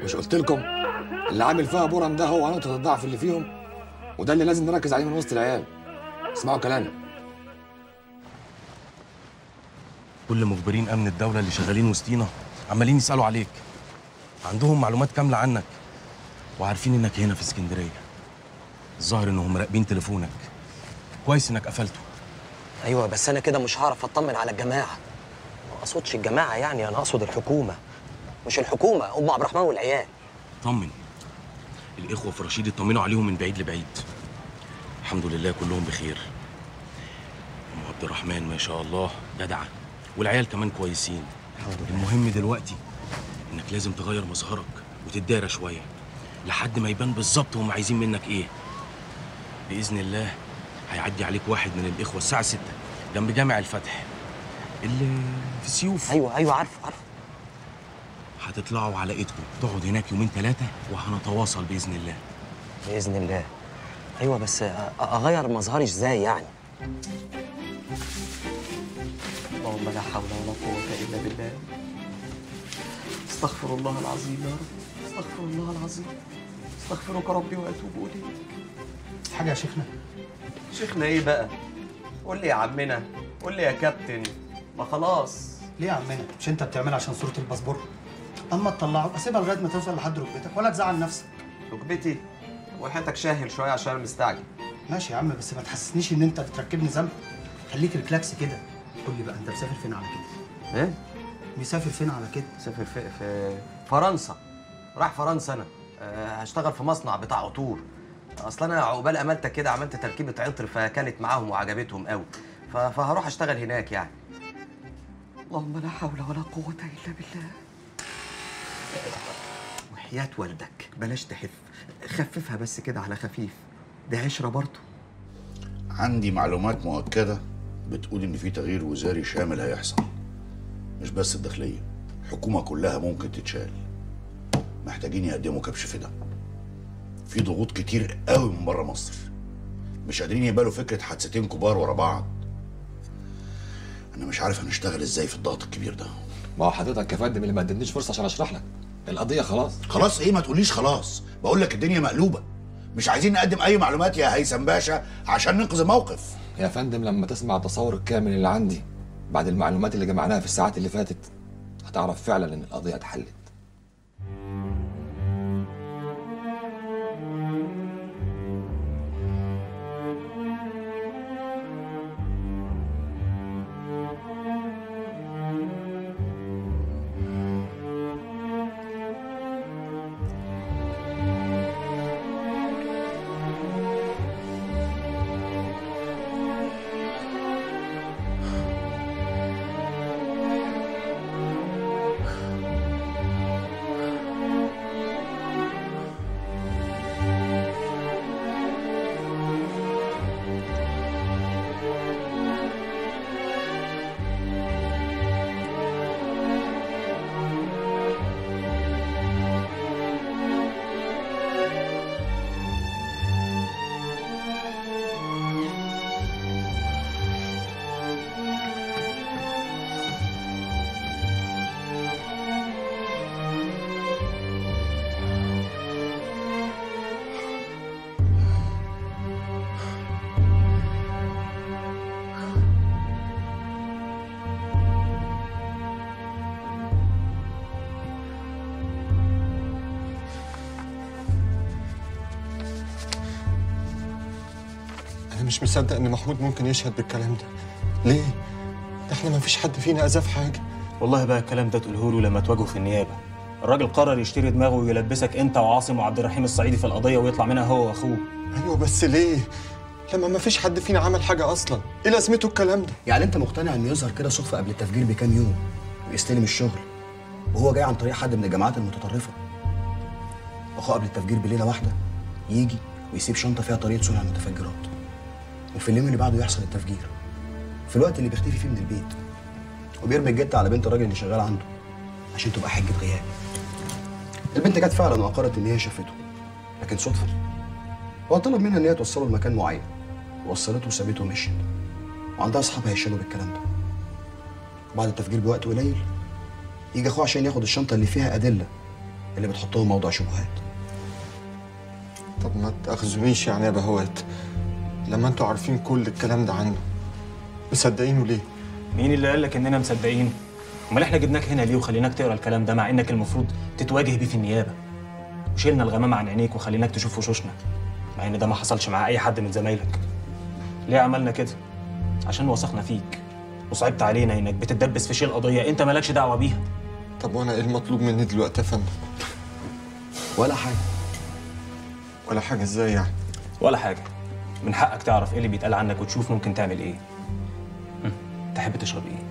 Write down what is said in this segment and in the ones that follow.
مش قلت لكم اللي عامل فيها بورم ده هو نقطه الضعف اللي فيهم وده اللي لازم نركز عليه من وسط العيال اسمعوا كلامي كل مخبرين امن الدوله اللي شغالين وسطينا عمالين يسالوا عليك عندهم معلومات كامله عنك وعارفين انك هنا في اسكندريه الظاهر انهم مراقبين تليفونك كويس انك قفلته ايوه بس انا كده مش هعرف اطمن على الجماعه ما اقصدش الجماعه يعني انا اقصد الحكومه مش الحكومه ام عبد الرحمن والعيال طمن الاخوه في رشيد اطمنوا عليهم من بعيد لبعيد الحمد لله كلهم بخير ام عبد الرحمن ما شاء الله جدعه والعيال كمان كويسين المهم دلوقتي انك لازم تغير مظهرك وتتدارى شويه لحد ما يبان بالظبط هم عايزين منك ايه باذن الله هيعدي عليك واحد من الاخوه الساعه 6 جنب جامع الفتح اللي في سيوف ايوه ايوه عارف عارف هتطلعوا على ايدكم تقعد هناك يومين ثلاثه وهنتواصل باذن الله باذن الله ايوه بس أ- اغير مظهري ازاي يعني اللهم لا حول ولا قوه الا بالله استغفر الله العظيم يا رب استغفر الله العظيم استغفرك ربي واتوب اليك حاجه يا شيخنا شيخنا ايه بقى قول لي يا عمنا قول لي يا كابتن ما خلاص ليه يا عمنا مش انت بتعملها عشان صوره الباسبور اما تطلعه اسيبها لغايه ما توصل لحد ركبتك ولا تزعل نفسك ركبتي وحياتك شاهل شويه عشان انا مستعجل ماشي يا عم بس ما تحسسنيش ان انت بتركبني ذنب خليك ريلاكس كده قول لي بقى انت مسافر فين على كده ايه مسافر فين على كده مسافر في في فرنسا راح فرنسا انا أه هشتغل في مصنع بتاع عطور اصل انا عقبال امالتك كده عملت تركيبه عطر فكانت معاهم وعجبتهم قوي ف- فهروح اشتغل هناك يعني اللهم لا حول ولا قوه الا بالله وحياة والدك بلاش تحف خففها بس كده على خفيف دي عشرة برضه عندي معلومات مؤكدة بتقول إن في تغيير وزاري شامل هيحصل مش بس الداخلية الحكومة كلها ممكن تتشال محتاجين يقدموا كبش فدا في ضغوط كتير قوي من بره مصر مش قادرين يقبلوا فكرة حادثتين كبار ورا بعض أنا مش عارف هنشتغل إزاي في الضغط الكبير ده ما هو حضرتك يا فندم اللي ما ادتنيش فرصه عشان اشرح لك القضيه خلاص خلاص إيه ما تقوليش خلاص بقول لك الدنيا مقلوبة مش عايزين نقدم أي معلومات يا هيثم باشا عشان ننقذ الموقف يا فندم لما تسمع التصور الكامل اللي عندي بعد المعلومات اللي جمعناها في الساعات اللي فاتت هتعرف فعلا ان القضيه اتحلت أنا مش مصدق إن محمود ممكن يشهد بالكلام ده ليه؟ ده إحنا ما فيش حد فينا أذاه في حاجة والله بقى الكلام ده تقوله له لما تواجهه في النيابه الراجل قرر يشتري دماغه ويلبسك انت وعاصم وعبد الرحيم الصعيدي في القضيه ويطلع منها هو واخوه أيوه بس ليه؟ لما ما فيش حد فينا عمل حاجة أصلا إيه لازمته الكلام ده؟ يعني انت مقتنع انه يظهر كده صدفه قبل التفجير بكام يوم ويستلم الشغل وهو جاي عن طريق حد من الجماعات المتطرفه واخوه قبل التفجير بليله واحده يجي ويسيب شنطه فيها طريقه صنع المتفجرات وفي اليوم اللي بعده يحصل التفجير في الوقت اللي بيختفي فيه من البيت وبيرمي الجت على بنت الراجل اللي شغال عنده عشان تبقى حجه غياب البنت جت فعلا واقرت ان هي شافته لكن صدفه هو طلب منها ان هي توصله لمكان معين وصلته وسابته ومشيت وعندها اصحاب هيشيلوا بالكلام ده وبعد التفجير بوقت قليل يجي اخوه عشان ياخد الشنطه اللي فيها ادله اللي بتحطهم موضع شبهات طب ما تاخذونيش يعني يا بهوات لما انتوا عارفين كل الكلام ده عنه مصدقينه ليه مين اللي قال لك اننا مصدقين امال احنا جبناك هنا ليه وخليناك تقرا الكلام ده مع انك المفروض تتواجه بيه في النيابه وشيلنا الغمامه عن عينيك وخليناك تشوف وشوشنا مع ان ده ما حصلش مع اي حد من زمايلك ليه عملنا كده عشان وثقنا فيك وصعبت علينا انك بتتدبس في شيل قضيه انت مالكش دعوه بيها طب وانا ايه المطلوب مني دلوقتي يا فندم ولا حاجه ولا حاجه ازاي يعني ولا حاجه من حقك تعرف ايه اللي بيتقال عنك وتشوف ممكن تعمل ايه هم، تحب تشرب ايه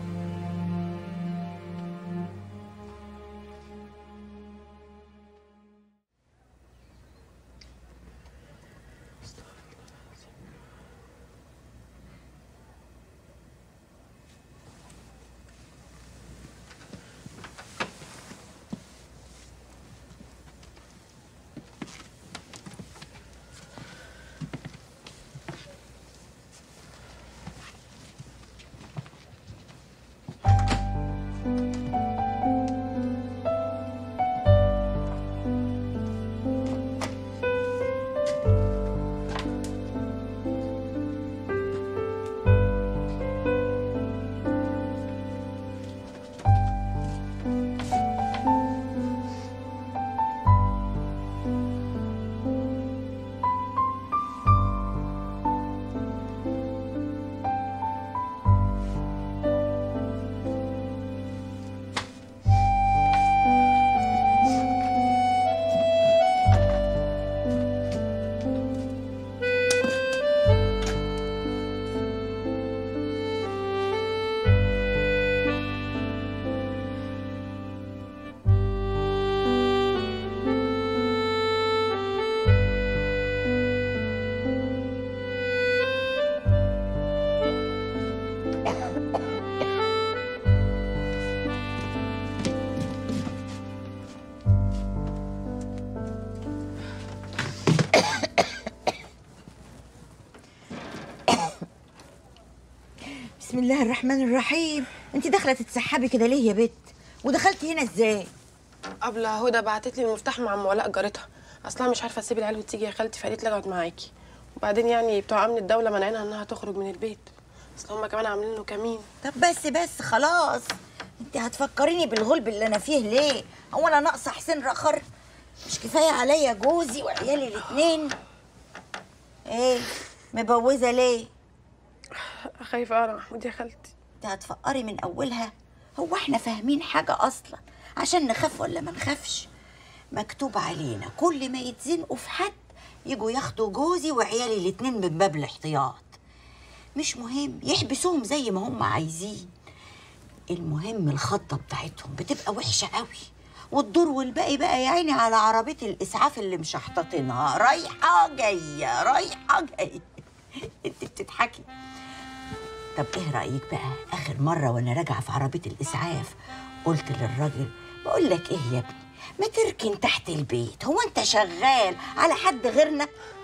بسم الله الرحمن الرحيم انت داخله تتسحبي كده ليه يا بت ودخلتي هنا ازاي قبل هدى بعتت لي المفتاح مع ام ولاء جارتها اصلها مش عارفه تسيب العيال وتيجي يا خالتي فقالت لي اقعد معاكي وبعدين يعني بتوع امن الدوله مانعينها انها تخرج من البيت اصل هم كمان عاملين له كمين طب بس بس خلاص انت هتفكريني بالغلب اللي انا فيه ليه هو انا ناقصه حسين رخر مش كفايه عليا جوزي وعيالي الاتنين ايه مبوزه ليه خايفه اقرا محمود يا خالتي انت هتفكري من اولها هو احنا فاهمين حاجه اصلا عشان نخاف ولا ما نخافش مكتوب علينا كل ما يتزنقوا في حد يجوا ياخدوا جوزي وعيالي الاتنين من باب الاحتياط مش مهم يحبسوهم زي ما هم عايزين المهم الخضه بتاعتهم بتبقى وحشه قوي والدور والباقي بقى يا عيني على عربيه الاسعاف اللي مشحططينها رايحه جايه رايحه جايه انت بتضحكي طب ايه رايك بقى اخر مره وانا راجعه في عربيه الاسعاف قلت للراجل بقول لك ايه يا ابني ما تركن تحت البيت هو انت شغال على حد غيرنا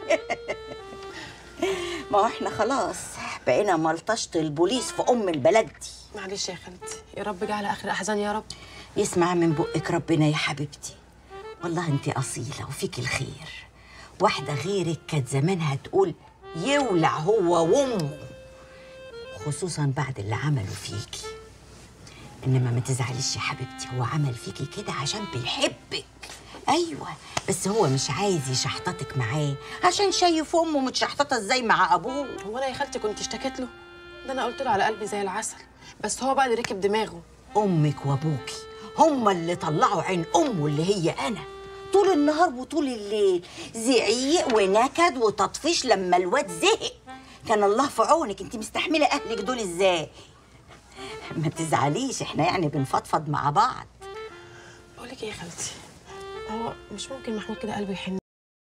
ما هو احنا خلاص بقينا ملطشه البوليس في ام البلد دي معلش يا خالتي يا رب جعل اخر احزان يا رب يسمع من بقك ربنا يا حبيبتي والله انت اصيله وفيك الخير واحده غيرك كانت زمانها تقول يولع هو وامه خصوصا بعد اللي عمله فيكي انما ما تزعليش يا حبيبتي هو عمل فيكي كده عشان بيحبك ايوه بس هو مش عايز يشحططك معاه عشان شايف امه متشحططه ازاي مع ابوه هو انا يا خالتي كنت اشتكيت له ده انا قلت له على قلبي زي العسل بس هو بقى اللي ركب دماغه امك وابوكي هما اللي طلعوا عين امه اللي هي انا طول النهار وطول الليل زعيق ونكد وتطفيش لما الواد زهق كان الله في عونك انت مستحمله اهلك دول ازاي ما تزعليش احنا يعني بنفضفض مع بعض بقول لك ايه يا خالتي هو مش ممكن محمود كده قلبه يحن